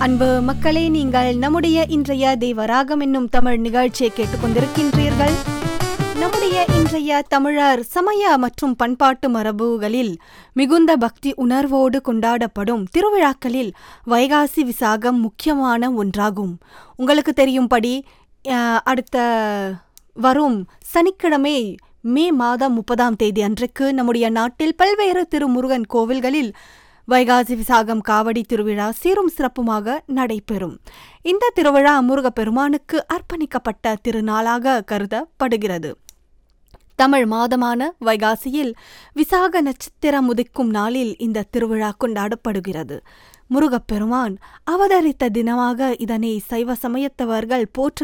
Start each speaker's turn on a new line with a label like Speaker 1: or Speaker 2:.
Speaker 1: அன்பு மக்களே நீங்கள் நம்முடைய இன்றைய தேவராகம் என்னும் தமிழ் நிகழ்ச்சியை கேட்டுக்கொண்டிருக்கின்றீர்கள் நம்முடைய இன்றைய தமிழர் சமய மற்றும் பண்பாட்டு மரபுகளில் மிகுந்த பக்தி உணர்வோடு கொண்டாடப்படும் திருவிழாக்களில் வைகாசி விசாகம் முக்கியமான ஒன்றாகும் உங்களுக்கு தெரியும்படி அஹ், அடுத்த வரும் சனிக்கிழமை மே மாதம் முப்பதாம் தேதி அன்றைக்கு நம்முடைய நாட்டில் பல்வேறு திருமுருகன் கோவில்களில் வைகாசி விசாகம் காவடி திருவிழா சீரும் சிறப்புமாக நடைபெறும் இந்த திருவிழா முருகப்பெருமானுக்கு அர்ப்பணிக்கப்பட்ட திருநாளாக கருதப்படுகிறது தமிழ் மாதமான வைகாசியில் விசாக நட்சத்திரம் உதிக்கும் நாளில் இந்த திருவிழா கொண்டாடப்படுகிறது முருகப்பெருமான் அவதரித்த தினமாக இதனை சைவ சமயத்தவர்கள் போற்று